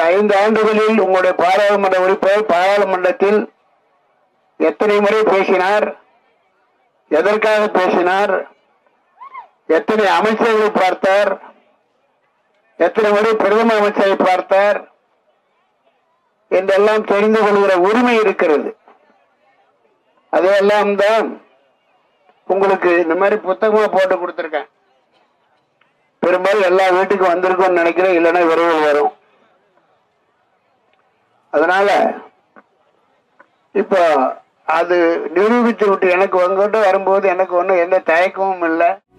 ஐந்து ஆண்டுகளில் உங்களுடைய பாராளுமன்ற உறுப்பினர் பாராளுமன்றத்தில் எத்தனை முறை பேசினார் எதற்காக பேசினார் எத்தனை அமைச்சர்களை பார்த்தார் எத்தனை முறை பிரதம அமைச்சரை பார்த்தார் என்றெல்லாம் தெரிந்து கொள்கிற உரிமை இருக்கிறது அதையெல்லாம் தான் உங்களுக்கு இந்த மாதிரி புத்தகமா போட்டு கொடுத்துருக்கேன் பெரும்பாலும் எல்லா வீட்டுக்கும் வந்திருக்கும்னு நினைக்கிறேன் இல்லைன்னா விரைவில் வரும் அதனால இப்போ அது நிரூபித்து விட்டு எனக்கு உங்ககிட்ட வரும்போது எனக்கு ஒன்றும் எந்த தயக்கமும் இல்லை